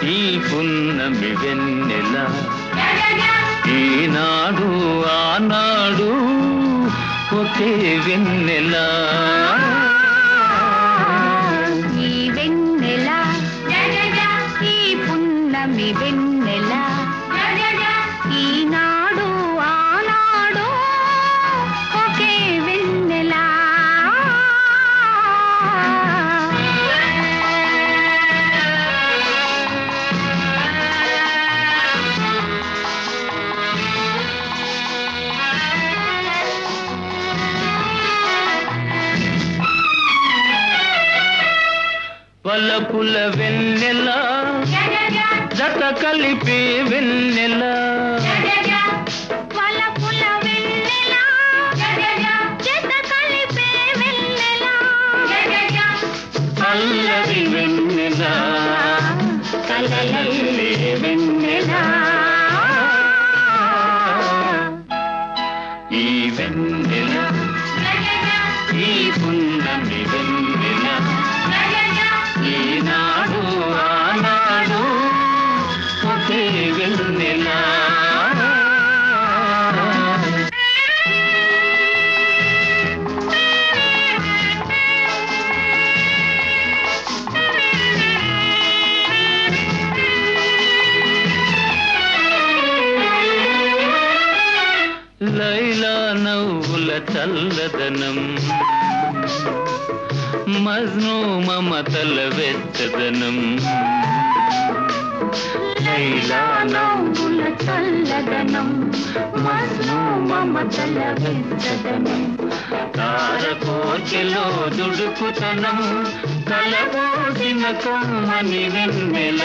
ఈ పున్నమి వెన్నెల ఈనాడు ఆనాడు ఒకే వెన్నెల ఈ వెన్నెల ఈ పున్నమి వెన్నెల ఈనాడు ఆనాడు ఒకే వెన్నెల వలపుల వెన్నెల జత కలిపే వెన్నెల వలపుల వెన్నెల జత కలిపే వెన్నెల అల్లరి వెన్నెల కలలల్లే వెన్నెల ఈ వెన్నెల ఈ పున్నమి వెన్నెల ఈనాడు ఆనాడు ఒకే వెన్నెల లైలా నవ్వుల చల్లదనం మజ్ను మమతల వెచ్చదనం లైలా నవ్వుల చల్లదనం మస్ను మమతల వెచ్చదనం తారకోచెలో దుడుకుతనం కలబోసిన కమ్మని వెన్నెల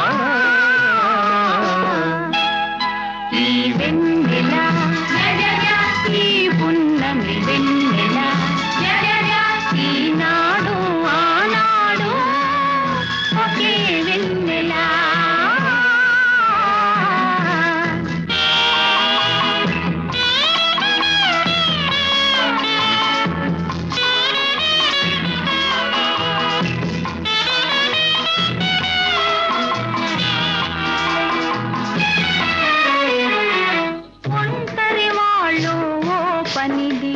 ఈ వెన్నెల ఈ పున్నమి వెన్నెల ఈనాడు ఆనాడు ఒకే వెన్నెల ఒంటరి వాళ్ళు ఓ పనిది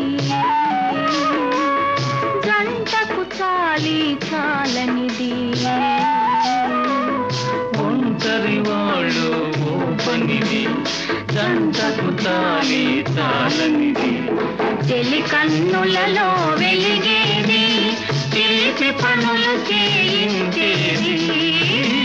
జంటకు చాలి చాలనిది ఒంటరి వాళ్ళు ఓ పనిది జంటకు తాలి చాలనిది చెలి కన్నులలో వెలిగేది తీపి పనులు చేయించేది